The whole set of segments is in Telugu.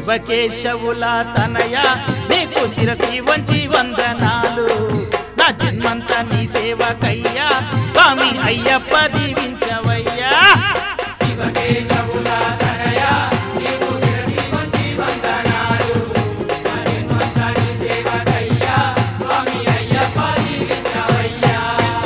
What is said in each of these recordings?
శివకేశవుల తనయ నీకు శిరసి వంచి వందనాలు నా జన్మంతా నీ సేవకయ్యా స్వామి అయ్యప్ప దీవించవయ్యా శివకేశవుల తనయ నీకు శిరసి వంచి వందనాలు నా జన్మంతా నీ సేవకయ్యా స్వామి అయ్యప్ప దీవించవయ్యా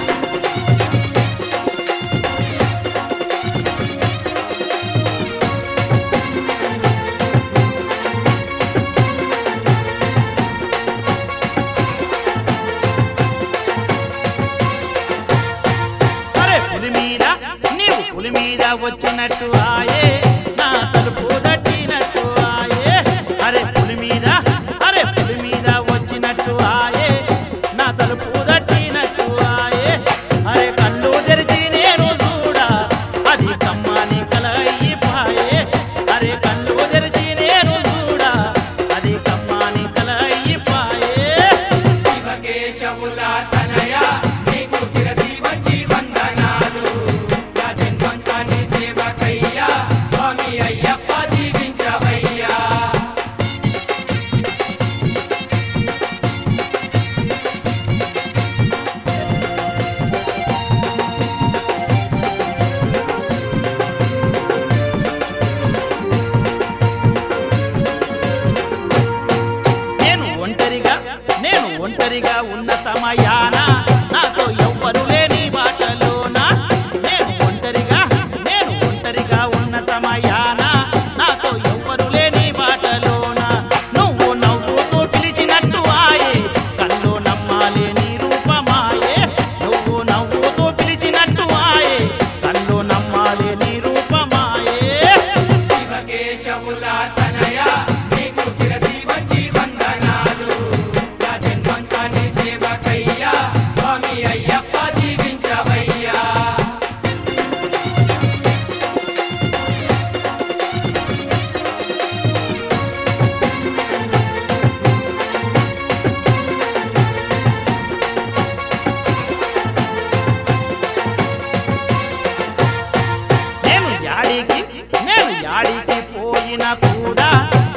అరే పులి మీద నీవు పులి మీద వచ్చినట్టు ఆయే నా తలుపు దట్టినట్టు ఆయే అరే పులి మీద అరే పులి మీద వచ్చినట్టు ఆయే నా తలుపు దట్టినట్టు ఆయే అరే కళ్ళు తెరిచి నేను చూడా అది కమ్మని కలయి పాయే అరే కళ్ళు తెరిచి నేను చూడా అది కమ్మని కలయి పాయే శివకేశవుల తనయ నీకు శిరసి వంచి వందనాలు నా జన్మంతా నీ సేవకయ్యా స్వామి అయ్యప్ప దీవించవయ్యా నేను ఒంటరిగా నేను ఒంటరిగా ఉన్న సమయాన నాతో ఎవ్వరు లేని బాటలోన నేను ఒంటరిగా నేను ఒంటరిగా ఉన్న సమయాన నాతో ఎవ్వరు లేని బాటలోన నువ్వు నవ్వుతూ పిలిచినట్టు ఆయే కళ్ళు నమ్మాలేని రూపమాయే నువ్వు నవ్వుతూ పిలిచినట్టు ఆయే కళ్ళు నమ్మాలేని రూపమాయే శివకేశవుల తనయ నీకు శిరసి వంచి వందనాలు నా జన్మంతా నీ సేవకయ్యా స్వామి అయ్యప్ప దీవించవయ్యా నేను యాడికి నేను యాడికి పోయినా కూడా